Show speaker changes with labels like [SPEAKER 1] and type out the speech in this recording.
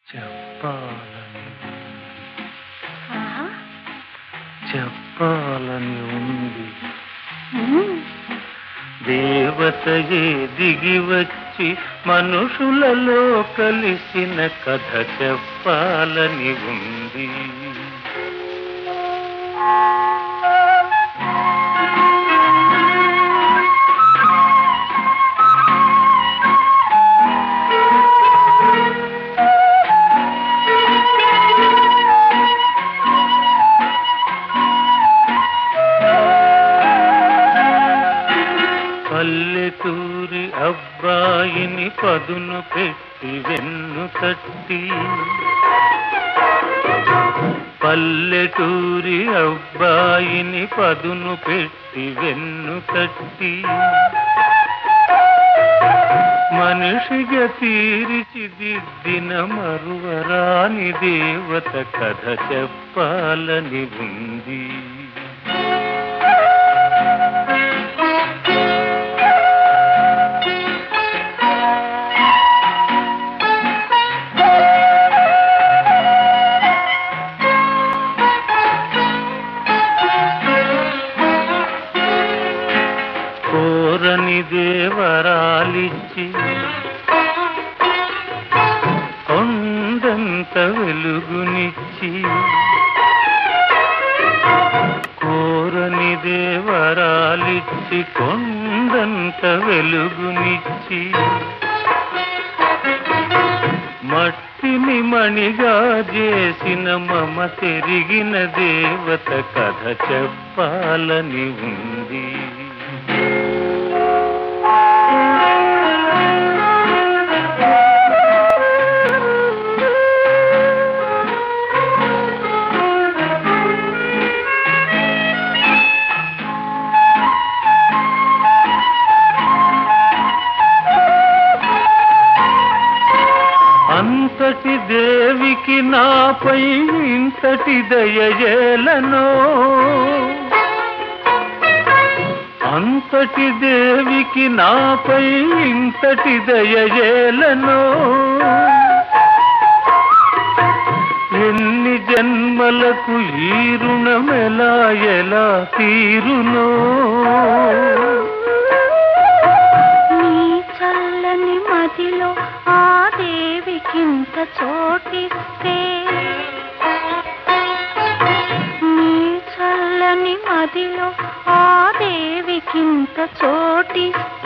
[SPEAKER 1] చెప్పాలని
[SPEAKER 2] ఆహా.
[SPEAKER 1] చెప్పాలని ఉంది
[SPEAKER 2] ఉమ్.
[SPEAKER 1] దేవతయే దిగి వచ్చి మనుషులలో కలిసిన కథ చెప్పాలని ఉంది పల్లెటూరి అబ్బాయిని పదును పెట్టి వెన్ను తట్టి పల్లెటూరి అబ్బాయిని పదును పెట్టి వెన్ను తట్టి మనిషిగా తీర్చిదిద్దిన మరువరాని దేవత కథ చెప్పాలని ఉంది కోరని దేవరాలిచ్చి కొండంత వెలుగునిచ్చి కోరని దేవరాలిచ్చి కొండంత వెలుగునిచ్చి మట్టిని మణిగా చేసిన మమ తెరిగిన దేవత కథ చెప్పాలని ఉంది అంతటి దేవికి నాపై ఇంతటి దయజేలనో అంతటి దేవికి నాపై ఇంతటి దయజేలనో ఎన్ని జన్మలకు ఈ రుణమెలా ఎలా తీరునో
[SPEAKER 2] నీ చల్లని మదిలో ఆ దేవికింత చోటిస్తే నీ చల్లని మదిలో ఆ దేవికింత చోటిస్తే